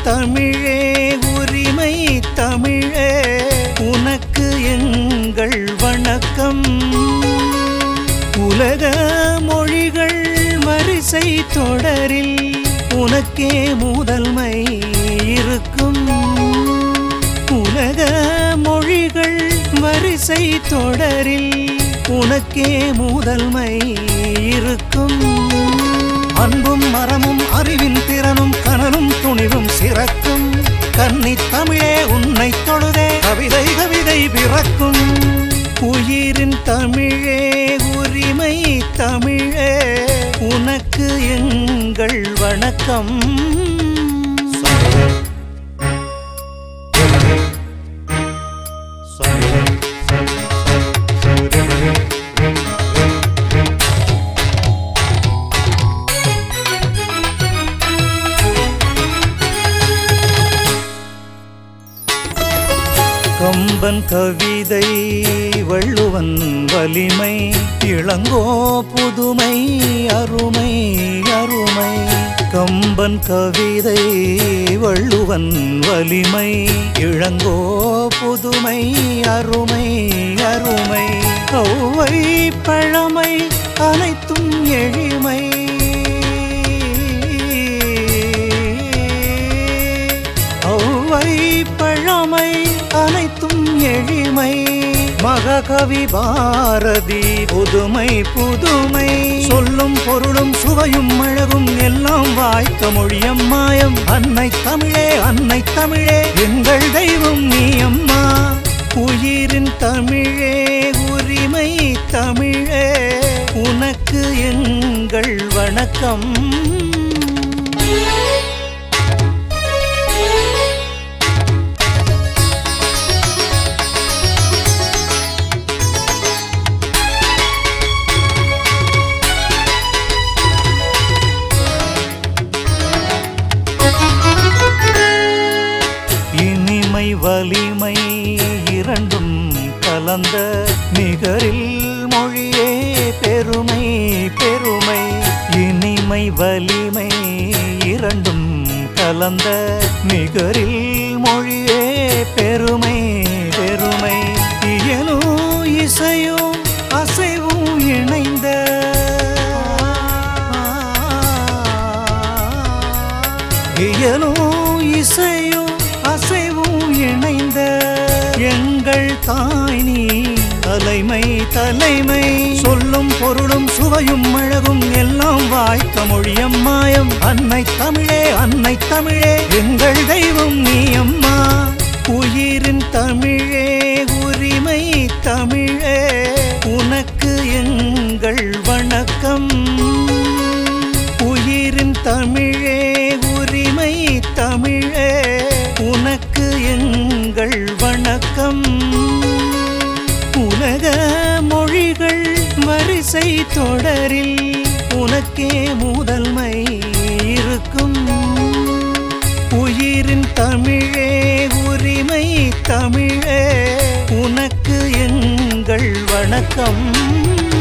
தமிழே உரிமை தமிழே உனக்கு எங்கள் வணக்கம் உலக மொழிகள் வரிசை தொடரில் உனக்கே முதல்மை இருக்கும் உலக மொழிகள் வரிசை தொடரில் உனக்கே முதல்மை இருக்கும் அன்பும் மரமும் அறிவின் திறனும் கனலும் துணிவும் சிறக்கும் கன்னி தமிழே உன்னை தொழுதே கவிதை கவிதை பிறக்கும் உயிரின் தமிழே உரிமை தமிழே உனக்கு எங்கள் வணக்கம் கம்பன் கவிதை வள்ளுவன் வலிமை இளங்கோ புதுமை அருமை அருமை கம்பன் கவிதை வள்ளுவன் வலிமை இளங்கோ புதுமை அருமை அருமை கௌவை பழமை அனைத்தும் எளிமை ஔவை பழமை அனைத்தும் எளிமை மககவி பாரதி புதுமை புதுமை சொல்லும் பொருளும் சுவையும் அழகும் எல்லாம் வாய்த்த மொழியம் மாயம் அன்னை தமிழே அன்னை தமிழே எங்கள் தெய்வம் நீ அம்மா உயிரின் தமிழே உரிமை தமிழே உனக்கு எங்கள் வணக்கம் இனிமை வலிமை இரண்டும் கலந்த நிகரில் மொழியே பெருமை பெருமை இனிமை வலிமை இரண்டும் கலந்த நிகரில் மொழியே பெருமை பெருமை இயலோ இசையோ அசைவும் இணைந்த இயலோ இசையோ அசைவும் இணைந்த எங்கள் தாய் நீ தலைமை தலைமை சொல்லும் பொருளும் சுவையும் அழகும் எல்லாம் வாய்த்த மொழியம் மாயம் அன்னை தமிழே அன்னை தமிழே எங்கள் தெய்வம் நீ அம்மா உயிரின் தமிழே உரிமை தமிழே உனக்கு எங்கள் வணக்கம் உயிரின் தமிழே உரிமை தமிழே உனக்கு எங்கள் வணக்கம் உலக மொழிகள் வரிசை தொடரில் உனக்கே முதல்மை இருக்கும் உயிரின் தமிழே உரிமை தமிழே உனக்கு எங்கள் வணக்கம்